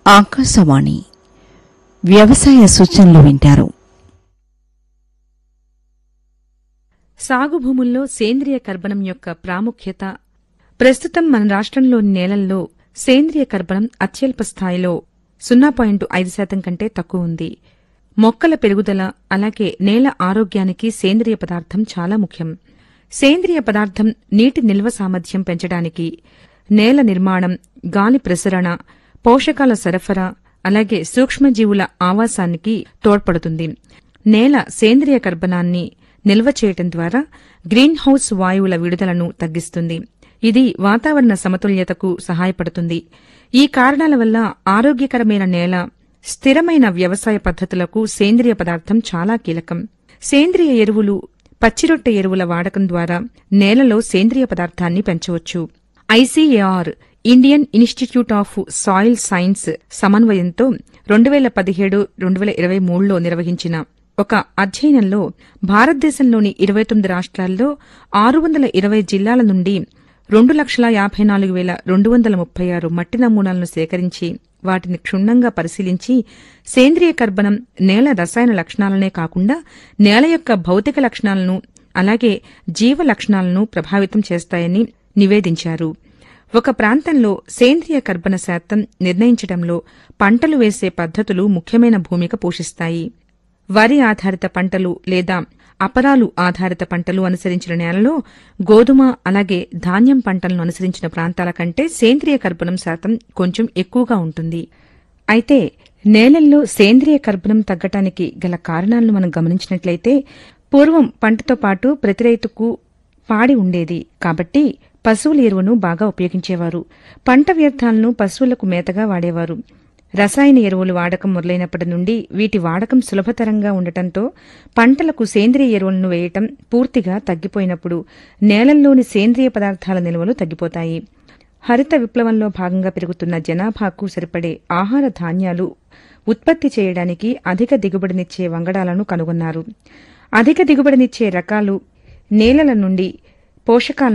ఆకాశవాణి వ్యవసాయ సూచనలు వింటారు సాగు భూముల్లో సేంద్రియ కర్బనం యొక్క ప్రాముఖ్యత ప్రస్తుతం మన రాష్ట్రంలోని నేలల్లో సేంద్రియ కర్బనం అత్యల్ప స్థాయిలో సున్నా పాయింట్ ఐదు శాతం కంటే తక్కువ ఉంది మొక్కల పెరుగుదల అలాగే నేల ఆరోగ్యానికి సేంద్రియ పదార్థం చాలా ముఖ్యం సేంద్రియ పదార్థం నీటి నిల్వ సామర్థ్యం పెంచడానికి నేల నిర్మాణం గాలి ప్రసరణ పోషకాల సరఫరా అలాగే సూక్ష్మజీవుల ఆవాసానికి తోడ్పడుతుంది నేల సేంద్రియ కర్బనాన్ని నిల్వ చేయటం ద్వారా గ్రీన్ హౌస్ వాయువుల విడుదలను తగ్గిస్తుంది ఇది వాతావరణ సమతుల్యతకు సహాయపడుతుంది ఈ కారణాల వల్ల ఆరోగ్యకరమైన నేల స్థిరమైన వ్యవసాయ పద్ధతులకు సేంద్రియ పదార్థం చాలా కీలకం సేంద్రియ ఎరువులు పచ్చిరొట్టె ఎరువుల వాడకం ద్వారా నేలలో సేంద్రియ పదార్థాన్ని పెంచవచ్చు ICAR Indian institute of soil science సమన్వయంతో రెండు వేల పదిహేడు రెండు వేల ఇరవై మూడులో నిర్వహించిన ఒక అధ్యయనంలో భారతదేశంలోని ఇరవై తొమ్మిది రాష్ట్రాల్లో ఆరు వందల ఇరవై జిల్లాల నుండి రెండు లక్షల యాభై నాలుగు వేల రెండు వందల ముప్పై ఆరు మట్టి నమూనాలను సేకరించి వాటిని క్షుణ్ణంగా పరిశీలించి సేంద్రియ కర్బనం నేల రసాయన లక్షణాలనే కాకుండా నేల యొక్క భౌతిక లక్షణాలను అలాగే జీవ లక్షణాలను ప్రభావితం చేస్తాయని నివేదించారు ఒక ప్రాంతంలో సేంద్రియ కర్బన శాతం నిర్ణయించడంలో పంటలు వేసే పద్ధతులు ముఖ్యమైన భూమిక పోషిస్తాయి వరి ఆధారిత పంటలు లేదా అపరాలు ఆధారిత పంటలు అనుసరించిన నేలలో గోధుమ అలాగే ధాన్యం పంటలను అనుసరించిన ప్రాంతాల కంటే సేంద్రియ కర్బనం శాతం కొంచెం ఎక్కువగా ఉంటుంది అయితే నేలల్లో సేంద్రియ కర్బనం తగ్గటానికి గల కారణాలను మనం గమనించినట్లయితే పూర్వం పంటతో పాటు ప్రతి రైతుకు పాడి ఉండేది కాబట్టి పశువుల ఎరువును బాగా ఉపయోగించేవారు పంట వ్యర్థాలను పశువులకు మేతగా వాడేవారు రసాయన ఎరువులు వాడకం మొదలైనప్పటి నుండి వీటి వాడకం సులభతరంగా ఉండటంతో పంటలకు సేంద్రియ ఎరువులను వేయటం పూర్తిగా తగ్గిపోయినప్పుడు నేలల్లోని సేంద్రియ పదార్థాల నిల్వలు తగ్గిపోతాయి హరిత విప్లవంలో భాగంగా పెరుగుతున్న జనాభాకు సరిపడే ఆహార ధాన్యాలు ఉత్పత్తి చేయడానికి అధిక దిగుబడినిచ్చే వంగడాలను కనుగొన్నారు అధిక దిగుబడినిచ్చే రకాలు నేలల నుండి పోషకాలను